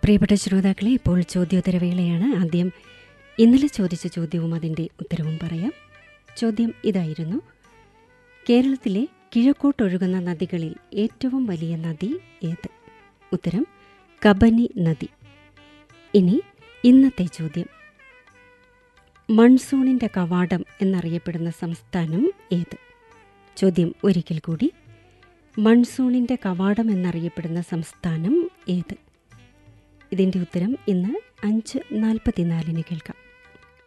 പ്രിയപ്പെട്ട ശ്രോതാക്കളെ ഇപ്പോൾ ചോദ്യോത്തരവേളയാണ് ആദ്യം ഇന്നലെ ചോദിച്ച ചോദ്യവും അതിൻ്റെ ഉത്തരവും പറയാം ചോദ്യം ഇതായിരുന്നു കേരളത്തിലെ കിഴക്കോട്ടൊഴുകുന്ന നദികളിൽ ഏറ്റവും വലിയ നദി ഏത് ഉത്തരം കബനി നദി ഇനി ഇന്നത്തെ ചോദ്യം മൺസൂണിൻ്റെ കവാടം എന്നറിയപ്പെടുന്ന സംസ്ഥാനം ഏത് ചോദ്യം ഒരിക്കൽ കൂടി മൺസൂണിൻ്റെ കവാടം എന്നറിയപ്പെടുന്ന സംസ്ഥാനം ഏത് ഇതിൻ്റെ ഉത്തരം ഇന്ന് അഞ്ച് നാൽപ്പത്തിനാലിന് കേൾക്കാം